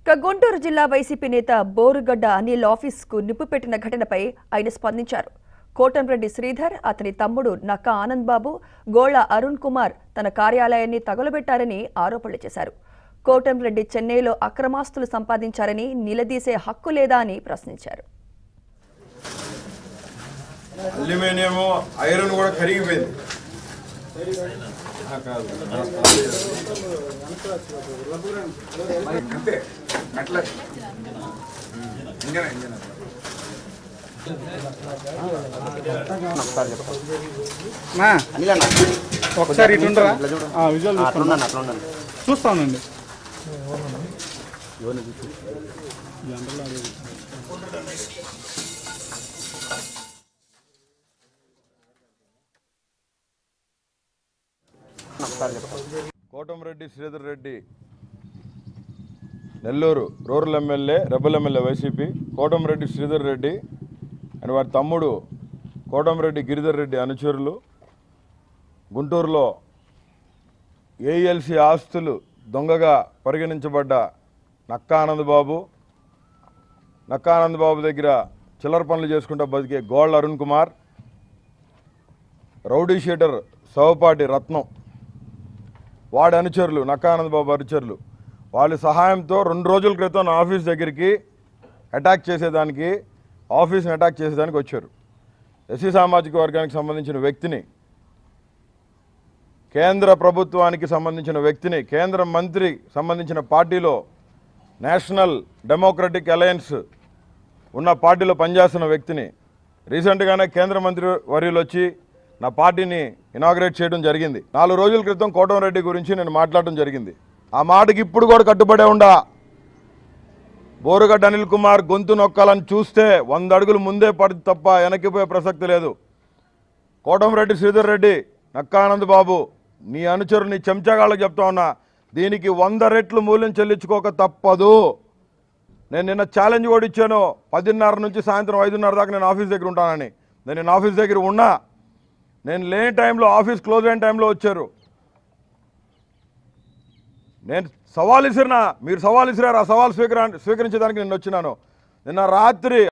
ఇక గుంటూరు జిల్లా వైసీపీ నేత బోరుగడ్డ అనిల్ ఆఫీస్కు నిప్పు పెట్టిన ఘటనపై ఆయన స్పందించారు కోటంరెడ్డి శ్రీధర్ అతని తమ్ముడు నక్క ఆనంద్ బాబు గోళ అరుణ్ కుమార్ తన కార్యాలయాన్ని తగులబెట్టారని ఆరోపణలు చేశారు కోటంరెడ్డి చెన్నైలో అక్రమాస్తులు సంపాదించారని నిలదీసే హక్కు లేదా అని ప్రశ్నించారు అల్యూమినియం ఐరన్ కూడా కరిగిపోయింది ఆ, కాదు. అంతే అట్లా ఇంజనే ఇంజనే మా అనిలన్న ఒకసారి ఇటు ఉండరా ఇట్లా చూడు. ఆ, విజువల్ అట్లా చూస్తాను ఉన్నాను అట్లా ఉన్నాను చూస్తానండి ఒకసారి చెప్పండి Kotamreddy Sridhar Reddy Nellore rural MLA rebel MLA YCP Kotamreddy Sridhar Reddy అని వారి తమ్ముడు కోటంరెడ్డి గిరిధర్ రెడ్డి అనుచరులు గుంటూరులో ఏఎల్సి ఆస్తులు దొంగగా పరిగణించబడ్డ నక్కా ఆనందబాబు నక్కా ఆనందబాబు దగ్గర చిల్లర పనులు చేసుకుంటూ బతికే గోళ్ళ అరుణ్ కుమార్ రౌడీ షీటర్ సవపాటి రత్నం వాడి అనుచరులు నక్కానంద బాబు అనుచరులు వాళ్ళ సహాయంతో రెండు రోజుల క్రితం నా ఆఫీస్ దగ్గరికి అటాక్ చేసేదానికి ఆఫీస్ని అటాక్ చేసేదానికి వచ్చారు ఎస్సీ సామాజిక వర్గానికి సంబంధించిన వ్యక్తిని కేంద్ర ప్రభుత్వానికి సంబంధించిన వ్యక్తిని కేంద్ర మంత్రి సంబంధించిన పార్టీలో నేషనల్ డెమోక్రటిక్ అలయన్స్ ఉన్న పార్టీలో పనిచేస్తున్న వ్యక్తిని రీసెంట్గానే కేంద్ర మంత్రి వర్యులు వచ్చి నా పార్టీని ఇనాగ్రేట్ చేయడం జరిగింది నాలుగు రోజుల క్రితం కోటంరెడ్డి గురించి నేను మాట్లాడడం జరిగింది ఆ మాటకి ఇప్పుడు కూడా కట్టుబడే ఉండా బోరుగడ్డ అనిల్ కుమార్ గొంతు నొక్కాలని చూస్తే వంద అడుగులు ముందే పడి తప్ప వెనక్కిపోయే ప్రసక్తి లేదు కోటంరెడ్డి శ్రీధర్ రెడ్డి నక్కానంద్ బాబు నీ అనుచరు నీ చెంచగాళ్ళకి చెప్తా ఉన్నా దీనికి వంద రెట్లు మూల్యం చెల్లించుకోక తప్పదు నేను నిన్న ఛాలెంజ్ కూడా ఇచ్చాను పదిన్నర నుంచి సాయంత్రం ఐదున్నర దాకా నేను ఆఫీస్ దగ్గర ఉంటానని నేను నిన్న ఆఫీస్ దగ్గర ఉన్నా నేను లేని టైంలో ఆఫీస్ క్లోజ్ అయిన టైంలో వచ్చారు నేను సవాల్ ఇసిరినా మీరు సవాల్ ఇసిరారు ఆ సవాల్ స్వీకర స్వీకరించడానికి నేను వచ్చినాను నిన్న రాత్రి